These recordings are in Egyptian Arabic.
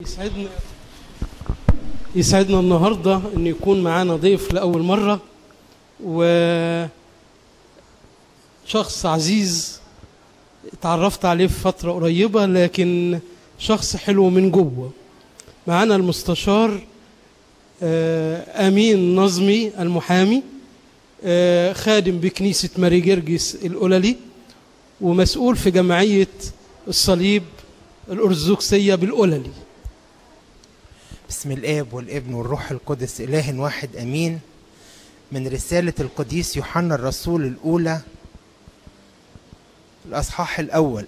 يسعدنا يسعدنا النهارده ان يكون معانا ضيف لاول مره وشخص عزيز اتعرفت عليه في فتره قريبه لكن شخص حلو من جوه معانا المستشار آه، امين نظمي المحامي آه، خادم بكنيسه ماري جرجس القللي ومسؤول في جمعيه الصليب الارثوذكسيه بالقللي بسم الاب والابن والروح القدس اله واحد امين من رساله القديس يوحنا الرسول الاولى الاصحاح الاول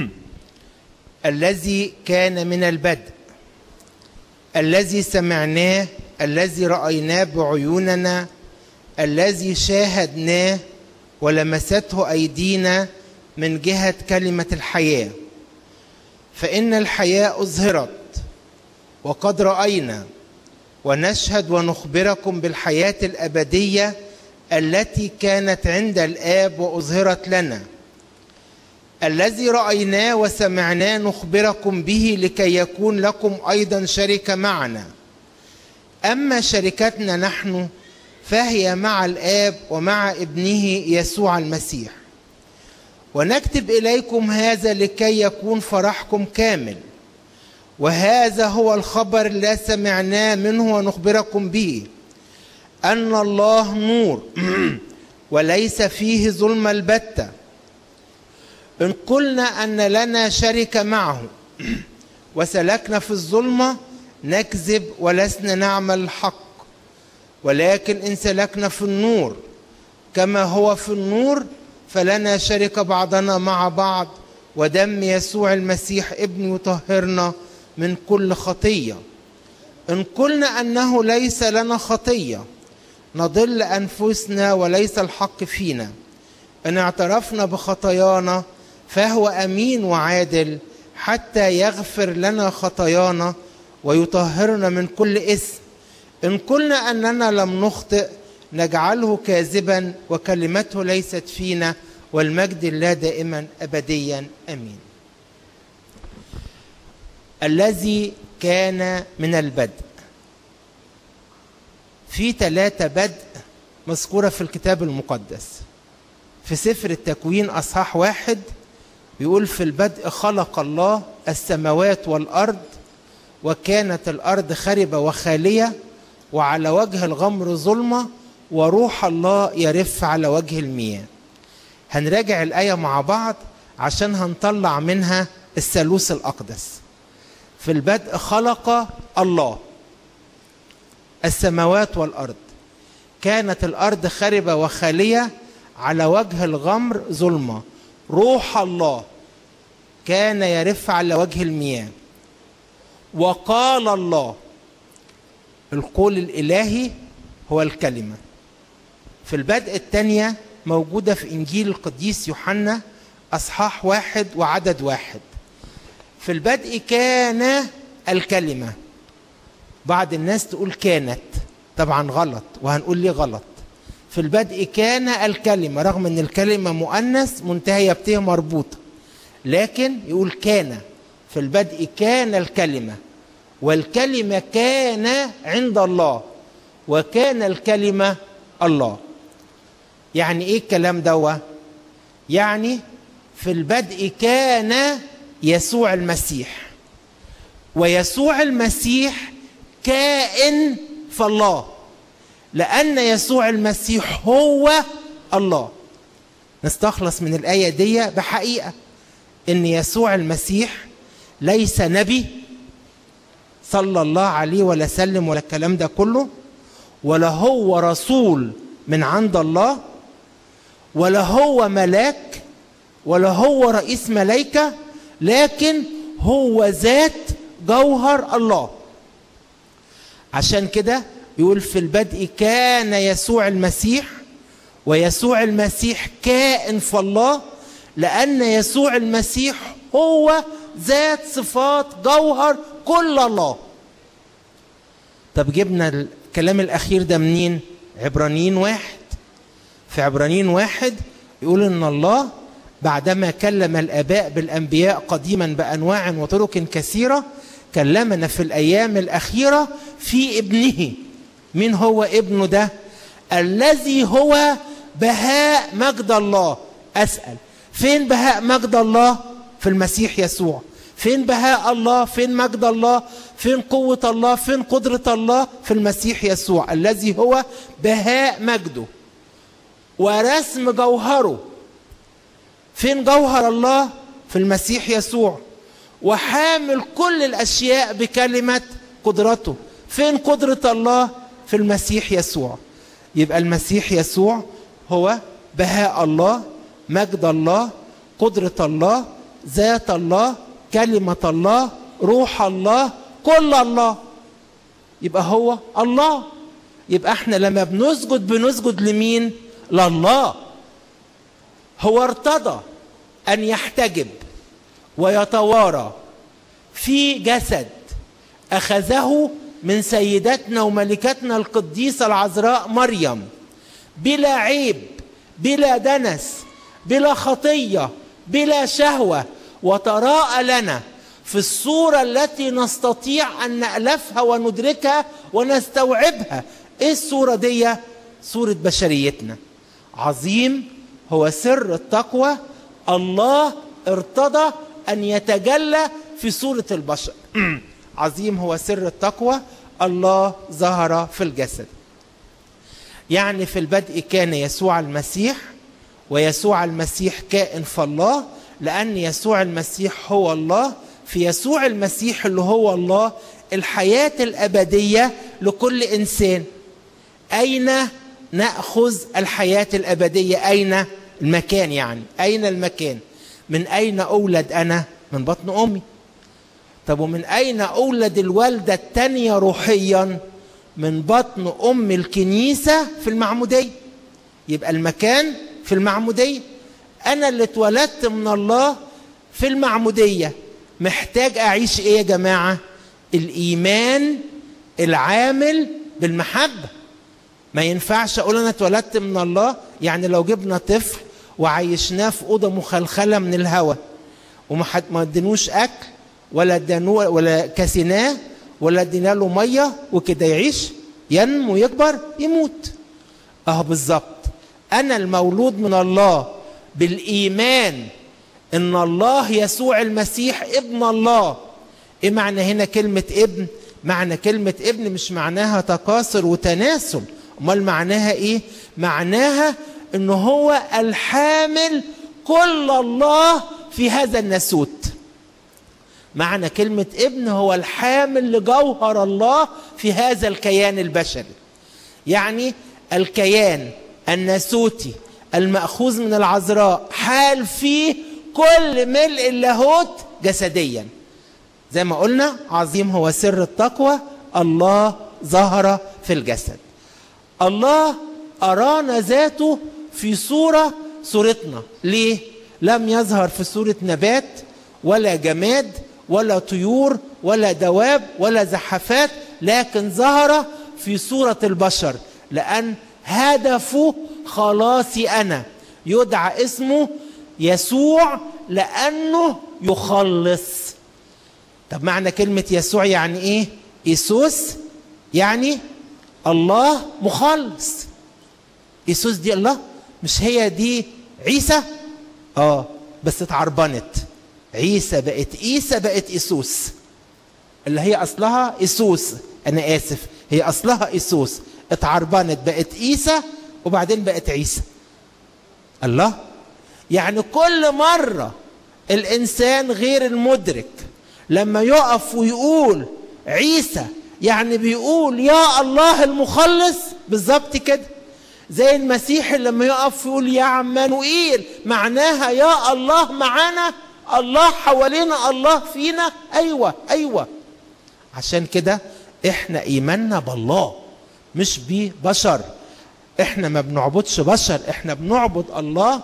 الذي كان من البدء الذي سمعناه الذي رايناه بعيوننا الذي شاهدناه ولمسته ايدينا من جهه كلمه الحياه فان الحياه اظهرت وقد راينا ونشهد ونخبركم بالحياه الابديه التي كانت عند الاب واظهرت لنا الذي رايناه وسمعناه نخبركم به لكي يكون لكم ايضا شركه معنا اما شركتنا نحن فهي مع الاب ومع ابنه يسوع المسيح ونكتب اليكم هذا لكي يكون فرحكم كامل وهذا هو الخبر الذي سمعناه منه ونخبركم به ان الله نور وليس فيه ظلم البته ان قلنا ان لنا شركه معه وسلكنا في الظلمه نكذب ولسنا نعمل الحق ولكن ان سلكنا في النور كما هو في النور فلنا شركه بعضنا مع بعض ودم يسوع المسيح ابن يطهرنا من كل خطيه ان قلنا انه ليس لنا خطيه نضل انفسنا وليس الحق فينا ان اعترفنا بخطايانا فهو امين وعادل حتى يغفر لنا خطايانا ويطهرنا من كل اثم ان قلنا اننا لم نخطئ نجعله كاذبا وكلمته ليست فينا والمجد لله دائما ابديا امين الذي كان من البدء في ثلاثة بدء مذكورة في الكتاب المقدس في سفر التكوين أصحاح واحد بيقول في البدء خلق الله السماوات والأرض وكانت الأرض خربة وخالية وعلى وجه الغمر ظلمة وروح الله يرف على وجه المياه هنراجع الآية مع بعض عشان هنطلع منها الثالوث الأقدس في البدء خلق الله السماوات والارض كانت الارض خربه وخاليه على وجه الغمر ظلمه روح الله كان يرف على وجه المياه وقال الله القول الالهي هو الكلمه في البدء الثانيه موجوده في انجيل القديس يوحنا اصحاح واحد وعدد واحد في البدء كان الكلمة بعض الناس تقول كانت طبعا غلط وهنقول ليه غلط في البدء كان الكلمة رغم ان الكلمة مؤنث منتهية بت مربوطة لكن يقول كان في البدء كان الكلمة والكلمة كان عند الله وكان الكلمة الله يعني ايه الكلام دوا يعني في البدء كان يسوع المسيح ويسوع المسيح كائن في الله لأن يسوع المسيح هو الله نستخلص من الآية دي بحقيقة إن يسوع المسيح ليس نبي صلى الله عليه ولا سلم ولا الكلام ده كله ولا هو رسول من عند الله ولا هو ملاك ولا هو رئيس ملائكه لكن هو ذات جوهر الله عشان كده يقول في البدء كان يسوع المسيح ويسوع المسيح كائن في الله لأن يسوع المسيح هو ذات صفات جوهر كل الله طب جبنا الكلام الأخير ده منين عبرانيين واحد في عبرانيين واحد يقول إن الله بعدما كلم الاباء بالانبياء قديما بانواع وطرق كثيره كلمنا في الايام الاخيره في ابنه مين هو ابنه ده الذي هو بهاء مجد الله اسال فين بهاء مجد الله في المسيح يسوع فين بهاء الله فين مجد الله فين قوه الله فين قدره الله في المسيح يسوع الذي هو بهاء مجده ورسم جوهره فين جوهر الله في المسيح يسوع وحامل كل الاشياء بكلمه قدرته فين قدره الله في المسيح يسوع يبقى المسيح يسوع هو بهاء الله مجد الله قدره الله ذات الله كلمه الله روح الله كل الله يبقى هو الله يبقى احنا لما بنسجد بنسجد لمين لله هو ارتضى ان يحتجب ويتوارى في جسد اخذه من سيدتنا وملكتنا القديسه العذراء مريم بلا عيب بلا دنس بلا خطيه بلا شهوه وتراءى لنا في الصوره التي نستطيع ان نالفها وندركها ونستوعبها ايه الصوره دي صوره بشريتنا عظيم هو سر التقوى الله ارتضى ان يتجلى في صوره البشر عظيم هو سر التقوى الله ظهر في الجسد يعني في البدء كان يسوع المسيح ويسوع المسيح كائن في الله لان يسوع المسيح هو الله في يسوع المسيح اللي هو الله الحياه الابديه لكل انسان اين ناخذ الحياه الابديه اين المكان يعني اين المكان من اين اولد انا من بطن امي طب ومن اين اولد الوالده الثانيه روحيا من بطن ام الكنيسه في المعموديه يبقى المكان في المعموديه انا اللي اتولدت من الله في المعموديه محتاج اعيش ايه يا جماعه الايمان العامل بالمحبه ما ينفعش اقول انا اتولدت من الله يعني لو جبنا طفل وعيشناه في اوضه مخلخله من الهواء وما ما ادينوش اكل ولا ادينوه ولا كسيناه ولا ادينا له ميه وكده يعيش ينمو يكبر يموت اهو بالظبط انا المولود من الله بالايمان ان الله يسوع المسيح ابن الله ايه معنى هنا كلمه ابن معنى كلمه ابن مش معناها تكاثر وتناسل امال معناها ايه معناها ان هو الحامل كل الله في هذا الناسوت معنى كلمة ابن هو الحامل لجوهر الله في هذا الكيان البشري يعني الكيان الناسوتي المأخوذ من العذراء حال فيه كل ملء اللاهوت جسديا زي ما قلنا عظيم هو سر التقوى الله ظهر في الجسد الله أرانا ذاته في صورة صورتنا ليه؟ لم يظهر في صورة نبات ولا جماد ولا طيور ولا دواب ولا زحفات لكن ظهر في صورة البشر لأن هدفه خلاصي أنا يدعى اسمه يسوع لأنه يخلص طب معنى كلمة يسوع يعني إيه؟ إيسوس يعني الله مخلص إيسوس دي الله مش هي دي عيسى اه بس اتعربنت عيسى بقت عيسى بقت إيسوس اللي هي أصلها إيسوس أنا آسف هي أصلها إيسوس اتعربنت بقت عيسى وبعدين بقت عيسى الله يعني كل مرة الإنسان غير المدرك لما يقف ويقول عيسى يعني بيقول يا الله المخلص بالظبط كده زي المسيح لما يقف يقول يا عمانوئيل معناها يا الله معانا الله حوالينا الله فينا ايوه ايوه عشان كده احنا ايماننا بالله مش ببشر احنا ما بنعبدش بشر احنا بنعبد الله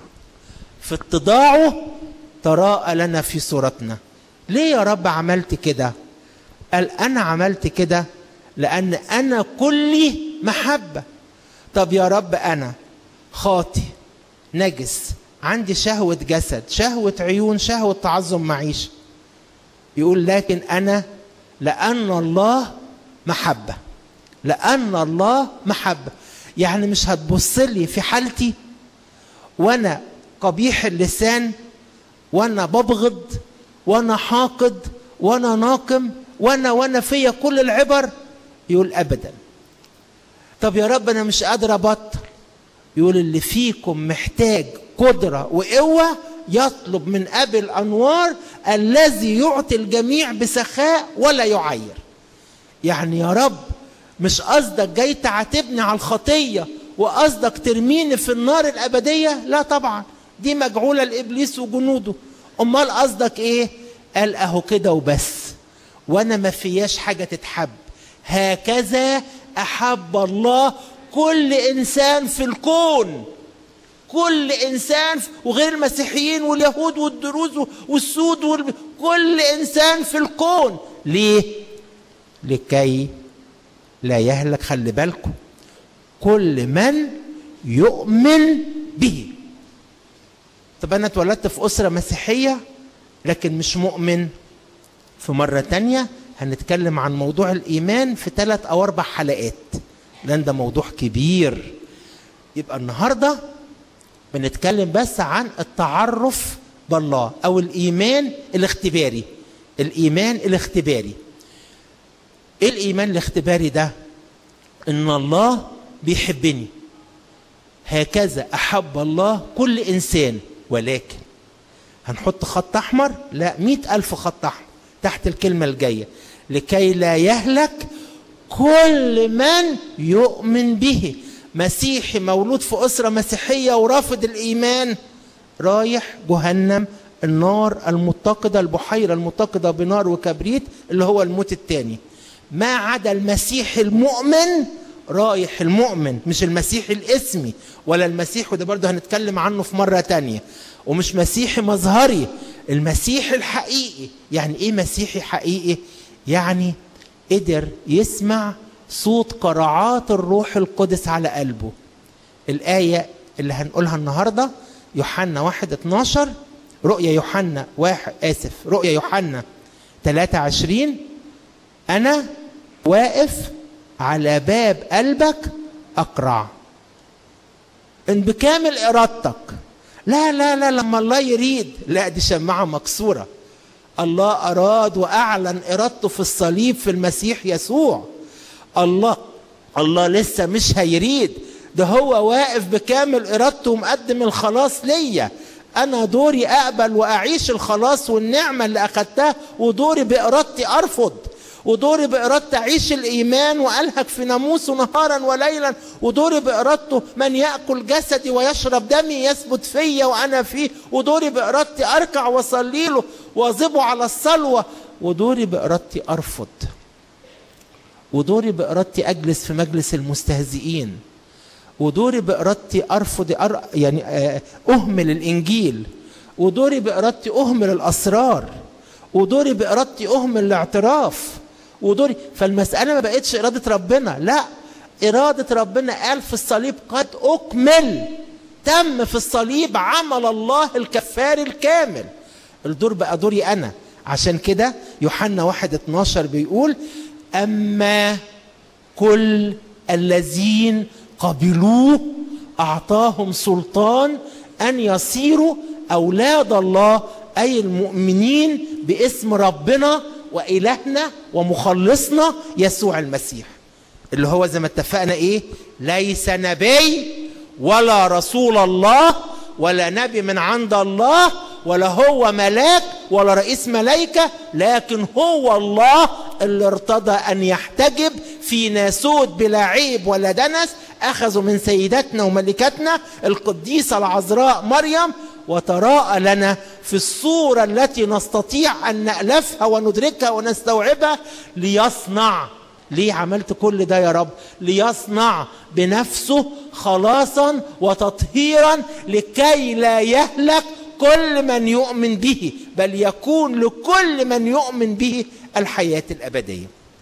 في اتضاعه تراءى لنا في صورتنا ليه يا رب عملت كده قال انا عملت كده لان انا كلي محبه طب يا رب انا خاطي نجس عندي شهوه جسد شهوه عيون شهوه تعظم معيشه يقول لكن انا لأن الله محبة لأن الله محبة يعني مش هتبص لي في حالتي وأنا قبيح اللسان وأنا ببغض وأنا حاقد وأنا ناقم وأنا وأنا فيا كل العبر يقول أبدا طب يا رب أنا مش قادر أبطل يقول اللي فيكم محتاج قدرة وقوة يطلب من أبي الأنوار الذي يعطي الجميع بسخاء ولا يعير يعني يا رب مش قصدك جاي تعاتبني على الخطية وقصدك ترميني في النار الأبدية لا طبعا دي مجعولة لإبليس وجنوده أمال قصدك إيه قال أهو كده وبس وأنا ما فياش حاجة تتحب هكذا أحب الله كل إنسان في الكون كل انسان وغير المسيحيين واليهود والدروز والسود وال... كل انسان في الكون ليه لكي لا يهلك خلي بالكم كل من يؤمن به طب انا اتولدت في اسره مسيحيه لكن مش مؤمن في مره تانية هنتكلم عن موضوع الايمان في ثلاث او اربع حلقات لان ده موضوع كبير يبقى النهارده بنتكلم بس عن التعرف بالله او الايمان الاختباري الايمان الاختباري ايه الايمان الاختباري ده ان الله بيحبني هكذا احب الله كل انسان ولكن هنحط خط احمر لا مئة الف خط احمر تحت الكلمة الجاية لكي لا يهلك كل من يؤمن به مسيحي مولود في أسرة مسيحية ورافض الإيمان رايح جهنم النار المتقدة البحيرة المتقدة بنار وكبريت اللي هو الموت الثاني ما عدا المسيح المؤمن رايح المؤمن مش المسيح الاسمي ولا المسيح وده برضه هنتكلم عنه في مرة تانية ومش مسيحي مظهري المسيح الحقيقي يعني ايه مسيحي حقيقي يعني قدر يسمع صوت قرعات الروح القدس على قلبه الآية اللي هنقولها النهاردة يوحنا واحد 12 رؤيا يوحنا واحد آسف رؤيا يوحنا 23 أنا واقف على باب قلبك أقرع إن بكامل إرادتك لا لا لا لما الله يريد لا دي شماعة مكسورة الله أراد وأعلن إرادته في الصليب في المسيح يسوع الله الله لسه مش هيريد ده هو واقف بكامل إرادته ومقدم الخلاص ليا أنا دوري أقبل وأعيش الخلاص والنعمة اللي أخدتها ودوري بإرادتي أرفض ودوري بإرادتي أعيش الإيمان وألهك في ناموسه نهارا وليلا ودوري بإرادته من يأكل جسدي ويشرب دمي يثبت فيا وأنا فيه ودوري بإرادتي أركع وأصلي له وأظبه على الصلوة ودوري بإرادتي أرفض ودوري بإرادتي أجلس في مجلس المستهزئين ودوري بإرادتي أرفض أر... يعني أهمل الإنجيل ودوري بإرادتي أهمل الأسرار ودوري بإرادتي أهمل الاعتراف ودوري فالمسألة ما بقتش إرادة ربنا لا إرادة ربنا قال في الصليب قد أكمل تم في الصليب عمل الله الكفار الكامل الدور بقى دوري أنا عشان كده يوحنا واحد 12 بيقول أما كل الذين قبلوه أعطاهم سلطان أن يصيروا أولاد الله أي المؤمنين باسم ربنا وإلهنا ومخلصنا يسوع المسيح اللي هو زي ما اتفقنا إيه ليس نبي ولا رسول الله ولا نبي من عند الله ولا هو ملاك ولا رئيس ملائكة لكن هو الله اللي ارتضى أن يحتجب في ناسوت بلا عيب ولا دنس أخذوا من سيداتنا وملكاتنا القديسة العذراء مريم وتراءى لنا في الصورة التي نستطيع أن نألفها وندركها ونستوعبها ليصنع ليه عملت كل ده يا رب ليصنع بنفسه خلاصا وتطهيرا لكي لا يهلك كل من يؤمن به بل يكون لكل من يؤمن به الحياة الأبدية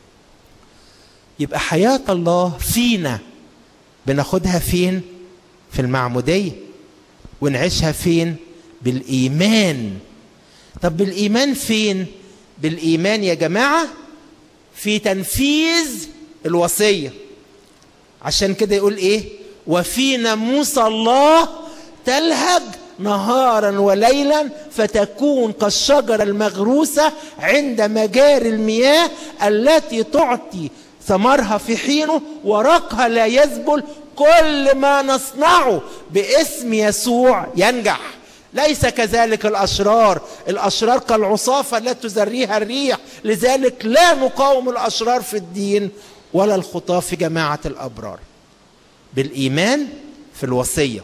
يبقى حياة الله فينا بناخدها فين في المعمودية ونعيشها فين بالإيمان طب بالإيمان فين بالإيمان يا جماعة في تنفيذ الوصيه عشان كده يقول ايه وفي ناموس الله تلهج نهارا وليلا فتكون كالشجرة المغروسة عند مجاري المياه التي تعطي ثمرها في حينه ورقها لا يذبل كل ما نصنعه باسم يسوع ينجح ليس كذلك الأشرار الأشرار كالعصافة التي تزريها الريح لذلك لا نقاوم الأشرار في الدين ولا الخطاة في جماعة الأبرار بالإيمان في الوصية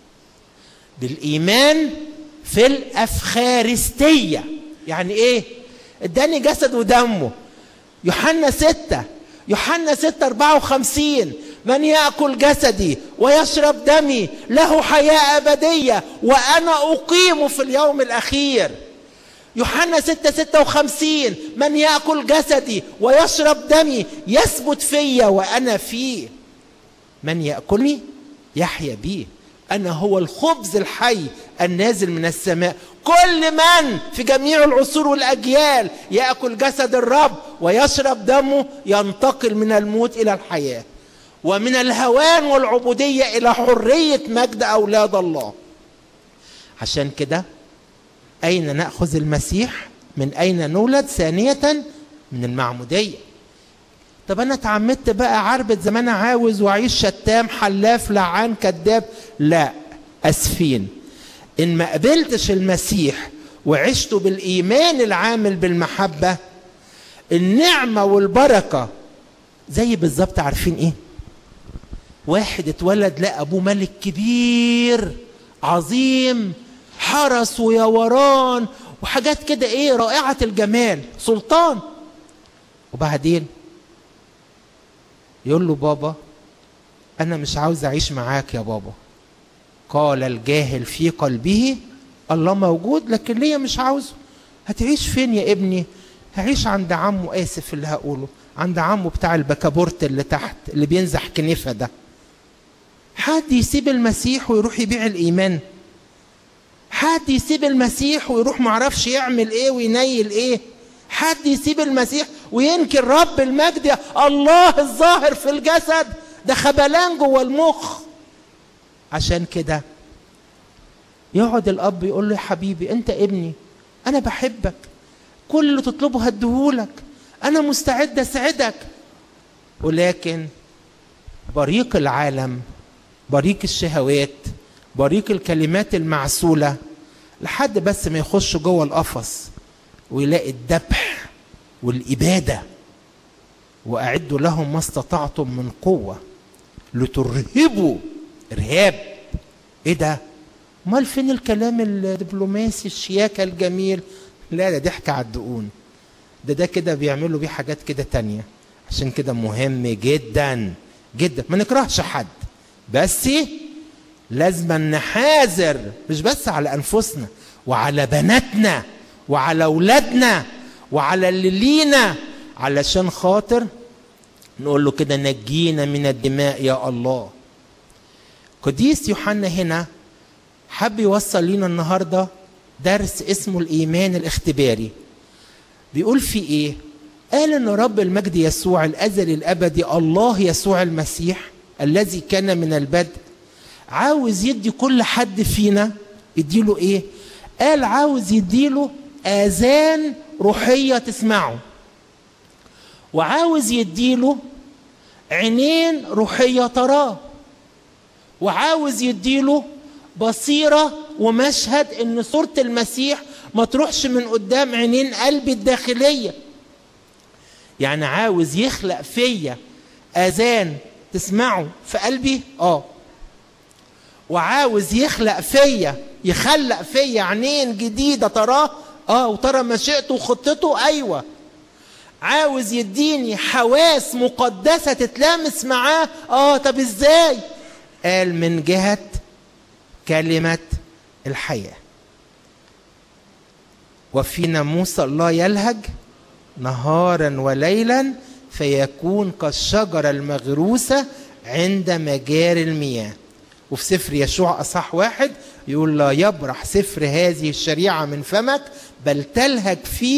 بالإيمان في الأفخارستية يعني إيه؟ اداني جسد ودمه يوحنا ستة يوحنا ستة أربعة وخمسين من يأكل جسدي ويشرب دمي له حياة أبدية وأنا أقيم في اليوم الأخير يوحنا ستة ستة وخمسين من يأكل جسدي ويشرب دمي يثبت فيا وأنا فيه من يأكلني يحيا بيه أنا هو الخبز الحي النازل من السماء كل من في جميع العصور والأجيال يأكل جسد الرب ويشرب دمه ينتقل من الموت إلى الحياة ومن الهوان والعبودية إلى حرية مجد أولاد الله عشان كده أين نأخذ المسيح من أين نولد ثانية من المعمودية طب أنا اتعمدت بقى عربة زي ما أنا عاوز وأعيش شتام حلاف لعان كذاب لا أسفين إن ما قبلتش المسيح وعشت بالإيمان العامل بالمحبة النعمة والبركة زي بالظبط عارفين إيه واحد اتولد لقى أبوه ملك كبير عظيم حرس ويوران وحاجات كده ايه رائعة الجمال سلطان وبعدين يقول له بابا انا مش عاوز اعيش معاك يا بابا قال الجاهل في قلبه الله موجود لكن ليه مش عاوزه هتعيش فين يا ابني هعيش عند عمه اسف اللي هقوله عند عمه بتاع البكابورت اللي تحت اللي بينزح كنيفه ده حد يسيب المسيح ويروح يبيع الايمان حد يسيب المسيح ويروح معرفش يعمل ايه وينيل ايه حد يسيب المسيح وينكر رب المجد الله الظاهر في الجسد ده خبلان جوه المخ عشان كده يقعد الاب يقول له يا حبيبي انت ابني انا بحبك كل اللي تطلبه هديهولك انا مستعد اسعدك ولكن بريق العالم بريق الشهوات بريق الكلمات المعسولة لحد بس ما يخش جوه القفص ويلاقي الذبح والإبادة وأعدوا لهم ما استطعتم من قوة لترهبوا إرهاب إيه ده؟ أمال فين الكلام الدبلوماسي الشياكة الجميل؟ لا ده ضحك على الدقون ده ده كده بيعملوا بيه حاجات كده تانية عشان كده مهم جدا جدا ما نكرهش حد بس لازم نحاذر مش بس على انفسنا وعلى بناتنا وعلى اولادنا وعلى اللي لينا علشان خاطر نقول له كده نجينا من الدماء يا الله قديس يوحنا هنا حب يوصل لينا النهارده درس اسمه الايمان الاختباري بيقول في ايه قال ان رب المجد يسوع الازلي الابدي الله يسوع المسيح الذي كان من البدء عاوز يدي كل حد فينا يديله ايه قال عاوز يديله اذان روحيه تسمعه وعاوز يديله عينين روحيه تراه وعاوز يديله بصيره ومشهد ان صوره المسيح ما تروحش من قدام عينين قلبي الداخليه يعني عاوز يخلق فيا اذان تسمعه في قلبي اه وعاوز يخلق فيا يخلق فيا عينين جديدة تراه اه وترى مشيئته وخطته ايوه عاوز يديني حواس مقدسة تتلامس معاه اه طب ازاي قال من جهة كلمة الحياة وفي ناموس الله يلهج نهارا وليلا فيكون كالشجرة المغروسة عند مجاري المياه وفي سفر يشوع أصح واحد يقول لا يبرح سفر هذه الشريعة من فمك بل تلهج فيه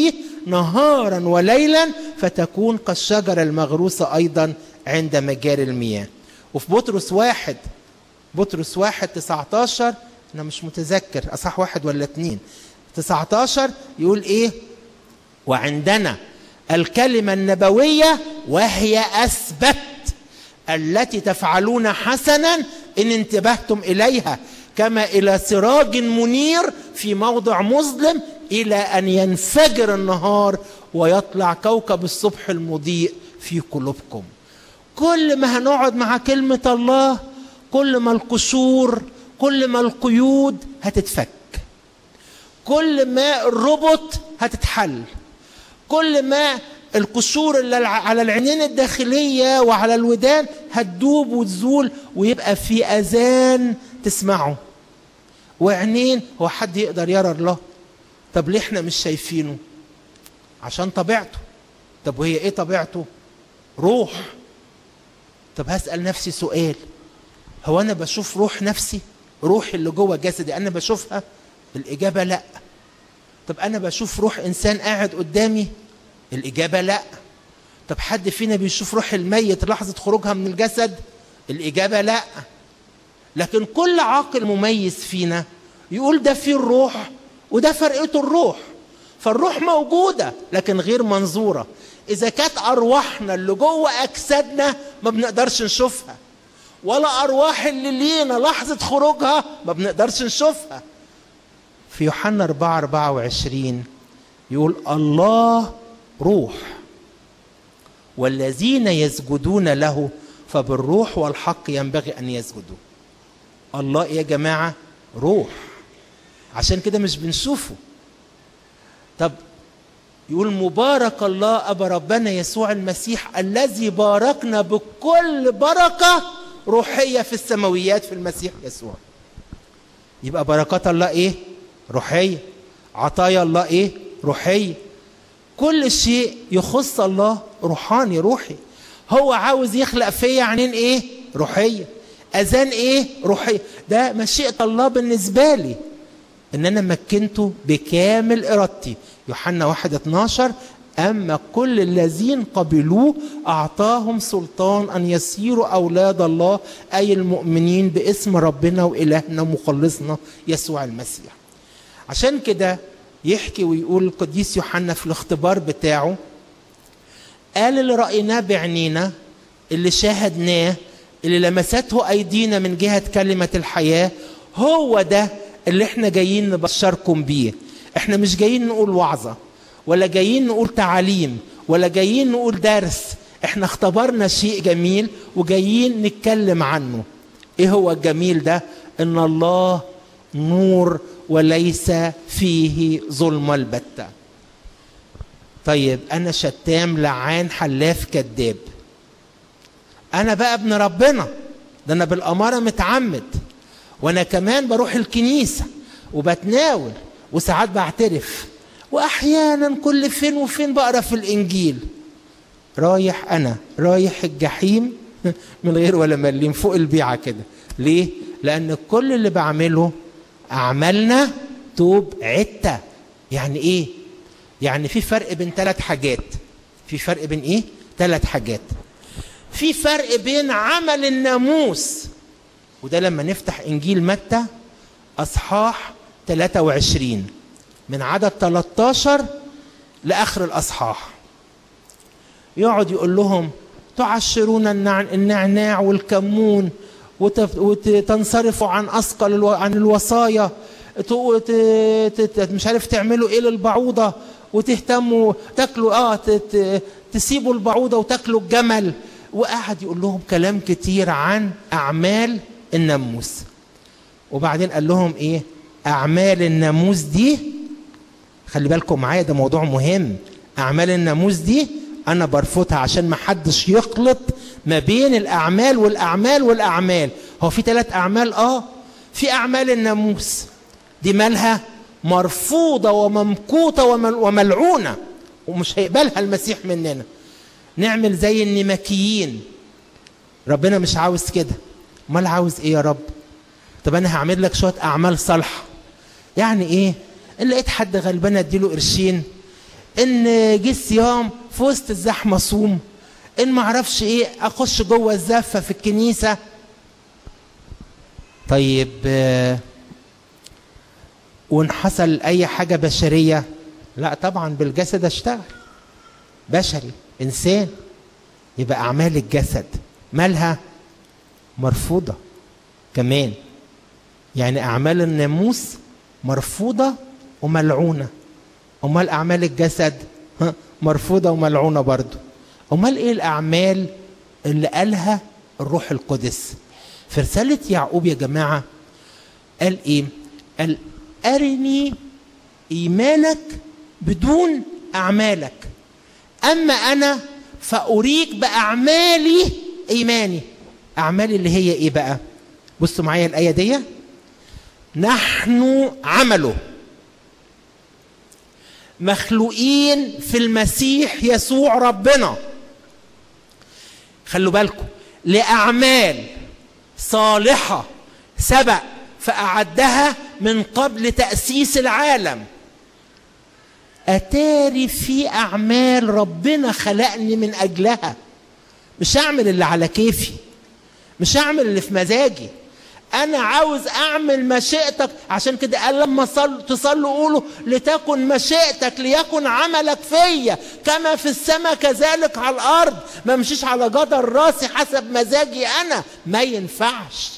نهارا وليلا فتكون كالشجرة المغروسة أيضا عند مجاري المياه وفي بطرس واحد بطرس واحد 19 أنا مش متذكر أصح واحد ولا اتنين 19 يقول إيه وعندنا الكلمة النبوية وهي أثبت التي تفعلون حسنا إن انتبهتم إليها كما إلى سراج منير في موضع مظلم إلى أن ينفجر النهار ويطلع كوكب الصبح المضيء في قلوبكم كل ما هنقعد مع كلمة الله كل ما القشور كل ما القيود هتتفك كل ما الربط هتتحل كل ما القشور اللي على العينين الداخلية وعلى الودان هتدوب وتزول ويبقى في أذان تسمعه وعينين هو حد يقدر يرى الله طب ليه احنا مش شايفينه عشان طبيعته طب وهي ايه طبيعته روح طب هسأل نفسي سؤال هو أنا بشوف روح نفسي روح اللي جوه جسدي أنا بشوفها الإجابة لأ طب أنا بشوف روح إنسان قاعد قدامي الإجابة لأ طب حد فينا بيشوف روح الميت لحظة خروجها من الجسد الإجابة لأ لكن كل عاقل مميز فينا يقول ده فيه الروح وده فرقته الروح فالروح موجودة لكن غير منظورة إذا كانت أرواحنا اللي جوه أجسادنا ما بنقدرش نشوفها ولا أرواح اللي لينا لحظة خروجها ما بنقدرش نشوفها في يوحنا 4 24 يقول الله روح والذين يسجدون له فبالروح والحق ينبغي أن يسجدوا الله يا جماعة روح عشان كده مش بنشوفه طب يقول مبارك الله أبا ربنا يسوع المسيح الذي باركنا بكل بركة روحية في السماويات في المسيح يسوع يبقى بركات الله إيه؟ روحية عطايا الله إيه؟ روحية كل شيء يخص الله روحاني روحي هو عاوز يخلق فيا عينين إيه؟ روحية أذان إيه؟ روحية ده مشيئة الله بالنسبة لي ان انا مكنته بكامل ارادتي يوحنا 1 12 اما كل الذين قبلوه اعطاهم سلطان ان يصيروا اولاد الله اي المؤمنين باسم ربنا والهنا ومخلصنا يسوع المسيح عشان كده يحكي ويقول القديس يوحنا في الاختبار بتاعه قال اللي رايناه بعينينا اللي شاهدناه اللي لمسته ايدينا من جهه كلمه الحياه هو ده اللي احنا جايين نبشركم بيه احنا مش جايين نقول وعظة ولا جايين نقول تعاليم ولا جايين نقول درس احنا اختبرنا شيء جميل وجايين نتكلم عنه ايه هو الجميل ده ان الله نور وليس فيه ظلم البتة طيب انا شتام لعان حلاف كذاب انا بقى ابن ربنا ده انا بالاماره متعمد وانا كمان بروح الكنيسه وبتناول وساعات بعترف واحيانا كل فين وفين بقرا في الانجيل رايح انا رايح الجحيم من غير ولا مليم فوق البيعه كده ليه لان كل اللي بعمله اعمالنا توب عته يعني ايه يعني في فرق بين ثلاث حاجات في فرق بين ايه ثلاث حاجات في فرق بين عمل الناموس وده لما نفتح انجيل متى اصحاح 23 من عدد 13 لاخر الاصحاح يقعد يقول لهم تعشرون النعناع والكمون وتنصرفوا عن اثقل الو... عن الوصايا وت... مش عارف تعملوا ايه للبعوضه وتهتموا تاكلوا اه ت... تسيبوا البعوضه وتاكلوا الجمل وقعد يقول لهم كلام كتير عن اعمال الناموس وبعدين قال لهم ايه اعمال الناموس دي خلي بالكم معايا ده موضوع مهم اعمال الناموس دي انا برفضها عشان ما حدش يخلط ما بين الاعمال والاعمال والاعمال هو في ثلاث اعمال اه في اعمال الناموس دي مالها مرفوضة وممقوتة وملعونة ومش هيقبلها المسيح مننا نعمل زي النمكيين ربنا مش عاوز كده امال عاوز ايه يا رب طب انا هعمل لك شويه اعمال صالحه يعني ايه ان لقيت حد غلبان اديله قرشين ان جه الصيام في وسط الزحمه صوم ان ما اعرفش ايه اخش جوه الزفه في الكنيسه طيب آه، وان حصل اي حاجه بشريه لا طبعا بالجسد اشتغل بشري انسان يبقى اعمال الجسد مالها مرفوضه كمان يعني اعمال الناموس مرفوضه وملعونه امال اعمال الجسد ها، مرفوضه وملعونه برضو امال ايه الاعمال اللي قالها الروح القدس في رساله يعقوب يا جماعه قال ايه قال ارني ايمانك بدون اعمالك اما انا فاريك باعمالي ايماني اعمالي اللي هي ايه بقى بصوا معايا الايه دي نحن عمله مخلوقين في المسيح يسوع ربنا خلوا بالكم لاعمال صالحه سبق فاعدها من قبل تاسيس العالم اتاري في اعمال ربنا خلقني من اجلها مش هعمل اللي على كيفي مش هعمل اللي في مزاجي انا عاوز اعمل مشيئتك عشان كده قال لما صل تصلوا قولوا لتكن مشيئتك ليكن عملك فيا كما في السماء كذلك على الارض ما امشيش على جدر راسي حسب مزاجي انا ما ينفعش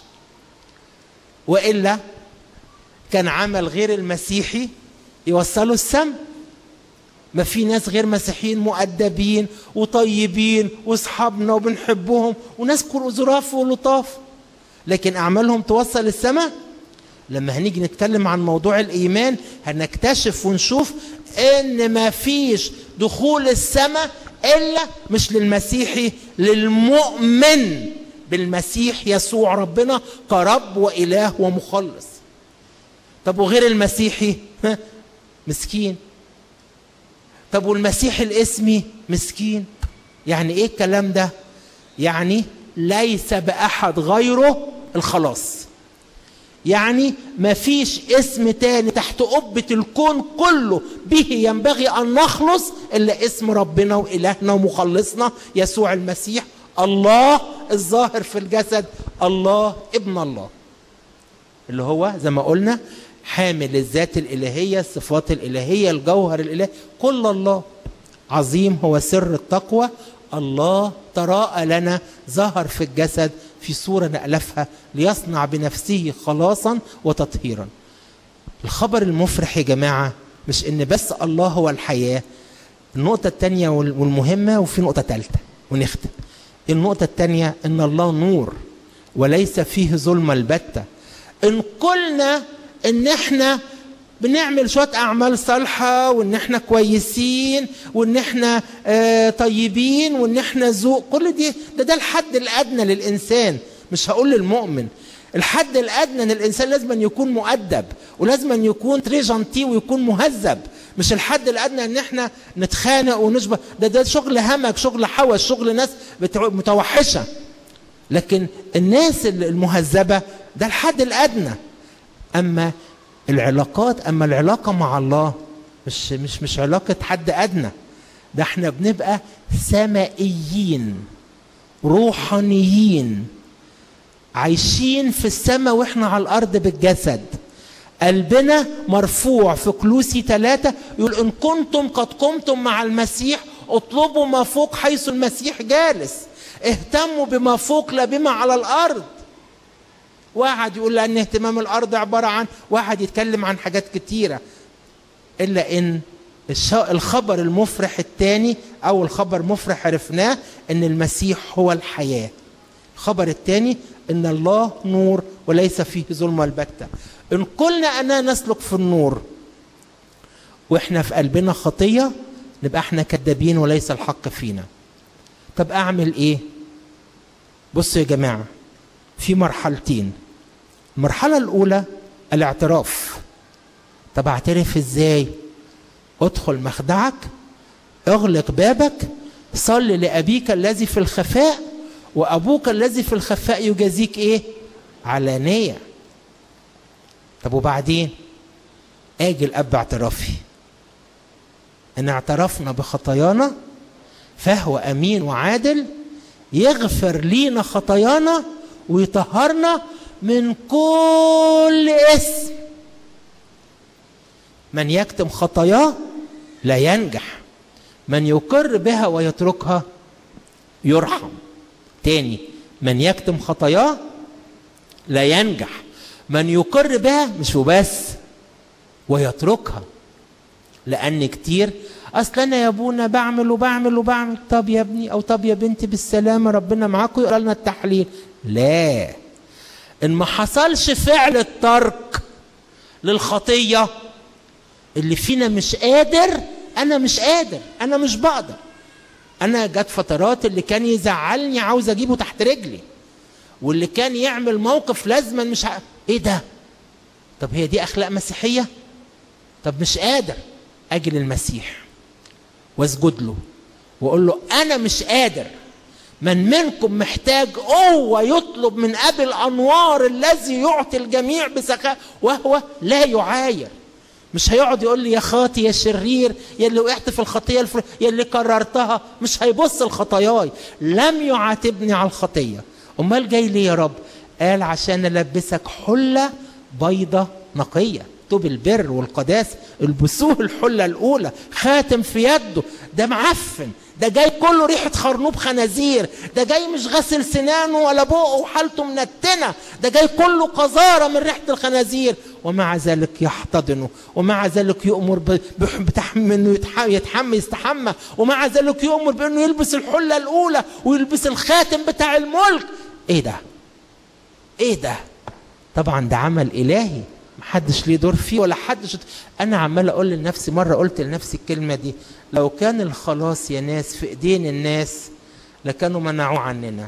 والا كان عمل غير المسيحي يوصلوا السماء ما في ناس غير مسيحيين مؤدبين وطيبين واصحابنا وبنحبهم وناس ظراف ولطاف لكن اعمالهم توصل السماء لما هنيجي نتكلم عن موضوع الايمان هنكتشف ونشوف ان ما فيش دخول السماء الا مش للمسيحي للمؤمن بالمسيح يسوع ربنا كرب واله ومخلص طب وغير المسيحي ها مسكين طب والمسيح الاسمي مسكين يعني ايه الكلام ده يعني ليس باحد غيره الخلاص يعني ما فيش اسم تاني تحت قبة الكون كله به ينبغي أن نخلص إلا اسم ربنا وإلهنا ومخلصنا يسوع المسيح الله الظاهر في الجسد الله ابن الله اللي هو زي ما قلنا حامل الذات الإلهية الصفات الإلهية الجوهر الإلهي كل الله عظيم هو سر التقوى الله تراءى لنا ظهر في الجسد في صورة نألفها ليصنع بنفسه خلاصا وتطهيرا الخبر المفرح يا جماعة مش ان بس الله هو الحياة النقطة التانية والمهمة وفي نقطة تالتة ونختم النقطة التانية ان الله نور وليس فيه ظلم البتة ان قلنا ان احنا بنعمل شويه اعمال صالحه وان احنا كويسين وان احنا آه طيبين وان احنا ذوق كل دي ده ده الحد الادنى للانسان مش هقول للمؤمن الحد الادنى للانسان لازم أن يكون مؤدب ولازم أن يكون تريجنتي ويكون مهذب مش الحد الادنى ان احنا نتخانق ونشبه ده ده شغل همك شغل حوش شغل ناس متوحشه لكن الناس المهذبه ده الحد الادنى اما العلاقات اما العلاقه مع الله مش مش مش علاقه حد ادنى ده احنا بنبقى سمائيين روحانيين عايشين في السماء واحنا على الارض بالجسد قلبنا مرفوع في كلوسي ثلاثة يقول إن كنتم قد قمتم مع المسيح اطلبوا ما فوق حيث المسيح جالس اهتموا بما فوق لا بما على الأرض واحد يقول لأن اهتمام الأرض عبارة عن واحد يتكلم عن حاجات كتيرة إلا إن الخبر المفرح الثاني أو الخبر مفرح عرفناه إن المسيح هو الحياة الخبر الثاني إن الله نور وليس فيه ظلم البتة إن قلنا أننا نسلك في النور وإحنا في قلبنا خطية نبقى إحنا كذابين وليس الحق فينا طب أعمل إيه بصوا يا جماعة في مرحلتين المرحلة الأولى الاعتراف طب اعترف ازاي ادخل مخدعك اغلق بابك صل لأبيك الذي في الخفاء وأبوك الذي في الخفاء يجازيك ايه علانية طب وبعدين اجي الأب اعترافي ان اعترفنا بخطايانا فهو امين وعادل يغفر لينا خطايانا ويطهرنا من كل اسم من يكتم خطاياه لا ينجح من يقر بها ويتركها يرحم تاني من يكتم خطاياه لا ينجح من يقر بها مش وبس ويتركها لان كتير اصل انا يا ابونا بعمل وبعمل وبعمل طب يا ابني او طب يا بنتي بالسلامه ربنا معاكم يقرا لنا التحليل لا ان ما حصلش فعل الترك للخطيه اللي فينا مش قادر انا مش قادر انا مش بقدر انا جت فترات اللي كان يزعلني عاوز اجيبه تحت رجلي واللي كان يعمل موقف لازما مش ع... ايه ده طب هي دي اخلاق مسيحيه طب مش قادر اجي للمسيح واسجد له واقول له انا مش قادر من منكم محتاج قوة يطلب من أبي الأنوار الذي يعطي الجميع بسخاء وهو لا يعاير مش هيقعد يقول لي يا خاطي يا شرير يا اللي وقعت في الخطية الفر... يا اللي كررتها مش هيبص لخطاياي لم يعاتبني على الخطية أمال جاي ليه يا رب قال عشان ألبسك حلة بيضة نقية طوب البر والقداسة البسوه الحلة الأولى خاتم في يده ده معفن ده جاي كله ريحة خرنوب خنازير ده جاي مش غسل سنانه ولا بقه وحالته منتنة ده جاي كله قذارة من ريحة الخنازير ومع ذلك يحتضنه ومع ذلك يؤمر بتحمل انه يتحمى يستحمى ومع ذلك يؤمر بانه يلبس الحلة الأولى ويلبس الخاتم بتاع الملك ايه ده ايه ده طبعا ده عمل إلهي محدش ليه دور فيه ولا حدش انا عمال اقول لنفسي مره قلت لنفسي الكلمه دي لو كان الخلاص يا ناس في ايدين الناس لكانوا منعوه عننا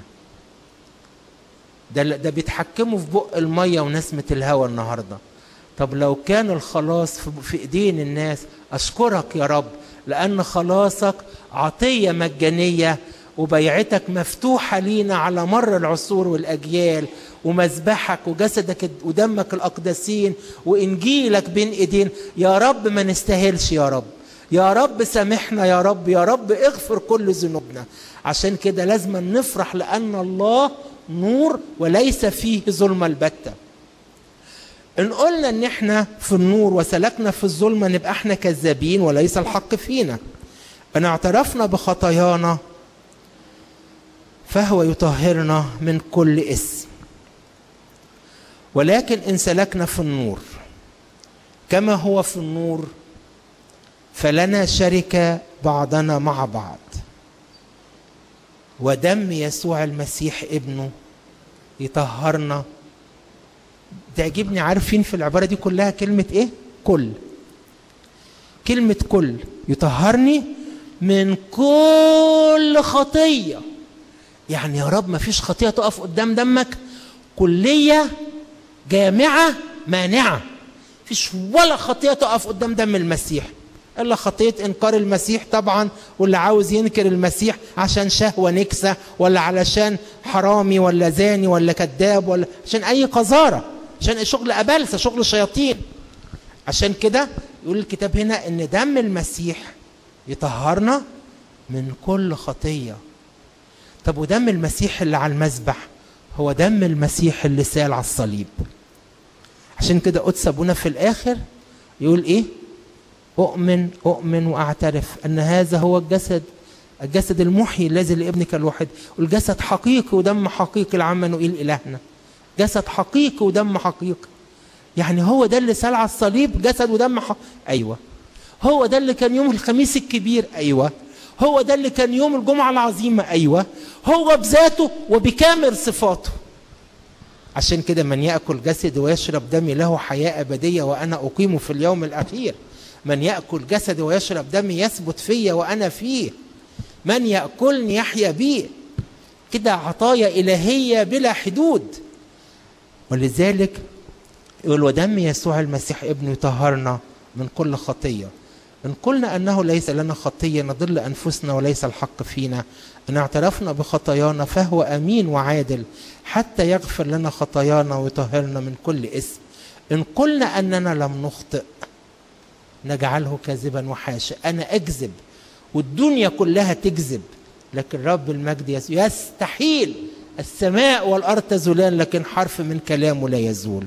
ده ده بيتحكموا في بق الميه ونسمه الهواء النهارده طب لو كان الخلاص في ايدين الناس اشكرك يا رب لان خلاصك عطيه مجانيه وبيعتك مفتوحه لينا على مر العصور والاجيال ومذبحك وجسدك ودمك الاقدسين وانجيلك بين ايدين يا رب ما نستاهلش يا رب يا رب سامحنا يا رب يا رب اغفر كل ذنوبنا عشان كده لازم نفرح لان الله نور وليس فيه ظلمه البته ان قلنا ان احنا في النور وسلكنا في الظلمه نبقى احنا كذابين وليس الحق فينا ان اعترفنا بخطايانا فهو يطهرنا من كل اسم ولكن ان سلكنا في النور كما هو في النور فلنا شركه بعضنا مع بعض ودم يسوع المسيح ابنه يطهرنا تعجبني عارفين في العباره دي كلها كلمه ايه كل كلمه كل يطهرني من كل خطيه يعني يا رب ما فيش خطيه تقف قدام دمك كليه جامعه مانعه فيش ولا خطيه تقف قدام دم المسيح الا خطيه انكار المسيح طبعا واللي عاوز ينكر المسيح عشان شهوه نكسه ولا علشان حرامي ولا زاني ولا كذاب ولا عشان اي قذاره عشان شغل ابلسه شغل شياطين عشان كده يقول الكتاب هنا ان دم المسيح يطهرنا من كل خطيه طب ودم المسيح اللي على المذبح هو دم المسيح اللي سال على الصليب عشان كده قدس ابونا في الاخر يقول ايه اؤمن اؤمن واعترف ان هذا هو الجسد الجسد المحيي الذي لابنك الوحيد والجسد حقيقي ودم حقيقي لعمانوئيل الهنا جسد حقيقي ودم حقيقي يعني هو ده اللي سال على الصليب جسد ودم حقيقي ايوه هو ده اللي كان يوم الخميس الكبير ايوه هو ده اللي كان يوم الجمعة العظيمة أيوة هو بذاته وبكامل صفاته عشان كده من يأكل جسد ويشرب دمي له حياة أبدية وأنا أقيمه في اليوم الأخير من يأكل جسد ويشرب دمي يثبت فيا وأنا فيه من يأكلني يحيا بي كده عطايا إلهية بلا حدود ولذلك يقول ودم يسوع المسيح ابنه يطهرنا من كل خطيه إن قلنا أنه ليس لنا خطية نضل أنفسنا وليس الحق فينا إن اعترفنا بخطايانا فهو أمين وعادل حتى يغفر لنا خطايانا ويطهرنا من كل اسم إن قلنا أننا لم نخطئ نجعله كاذبا وحاشا انا اكذب والدنيا كلها تكذب لكن رب المجد يسوع يستحيل السماء والارض تزولان لكن حرف من كلامه لا يزول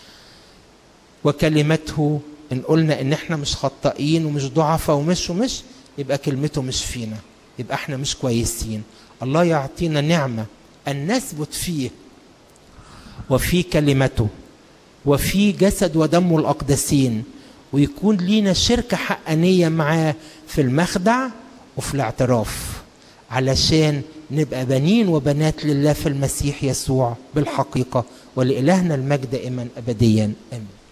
وكلمته ان قلنا ان احنا مش خطائين ومش ضعفاء ومش ومش يبقى كلمته مش فينا يبقى احنا مش كويسين الله يعطينا نعمه ان نثبت فيه وفي كلمته وفي جسد ودمه الاقدسين ويكون لينا شركه حقانيه معاه في المخدع وفي الاعتراف علشان نبقى بنين وبنات لله في المسيح يسوع بالحقيقه ولالهنا المجد دائما ابديا امين